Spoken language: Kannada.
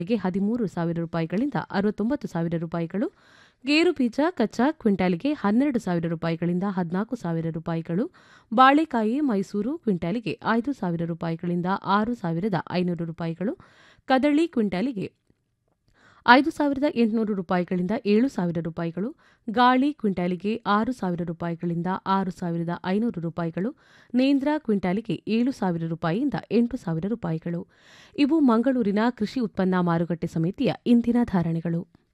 ಗೆ ಹದಿಮೂರು ಸಾವಿರ ರೂಪಾಯಿಗಳಿಂದ ಅರವತ್ತೊಂಬತ್ತು ಸಾವಿರ ರೂಪಾಯಿಗಳು ಗೇರು ಬೀಜ ಕಚ್ಚಾ ಕ್ವಿಂಟಾಲಿಗೆ ಹನ್ನೆರಡು ಸಾವಿರ ರೂಪಾಯಿಗಳಿಂದ ಹದಿನಾಲ್ಕು ಸಾವಿರ ರೂಪಾಯಿಗಳು ಬಾಳೆಕಾಯಿ ಮೈಸೂರು ಕ್ವಿಂಟಾಲಿಗೆ ಐದು ಸಾವಿರ ರೂಪಾಯಿಗಳಿಂದ ಆರು ಸಾವಿರದ ಐನೂರು ರೂಪಾಯಿಗಳು ಕದಳಿ ಕ್ವಿಂಟಾಲಿಗೆ ಐದು ಸಾವಿರದ ಎಂಟುನೂರು ರೂಪಾಯಿಗಳಿಂದ ಏಳು ಸಾವಿರ ರೂಪಾಯಿಗಳು ಗಾಳಿ ಕ್ವಿಂಟಾಲಿಗೆ ಆರು ಸಾವಿರ ರೂಪಾಯಿಗಳಿಂದ ಆರು ಸಾವಿರದ ಐನೂರು ರೂಪಾಯಿಗಳು ನೇಂದ್ರ ಕ್ವಿಂಟಾಲಿಗೆ ಏಳು ಸಾವಿರ ರೂಪಾಯಿಯಿಂದ ಎಂಟು ಸಾವಿರ ರೂಪಾಯಿಗಳು ಇವು ಮಂಗಳೂರಿನ ಕೃಷಿ ಉತ್ಪನ್ನ ಮಾರುಕಟ್ಟೆ ಸಮಿತಿಯ ಇಂದಿನ ಧಾರಣೆಗಳು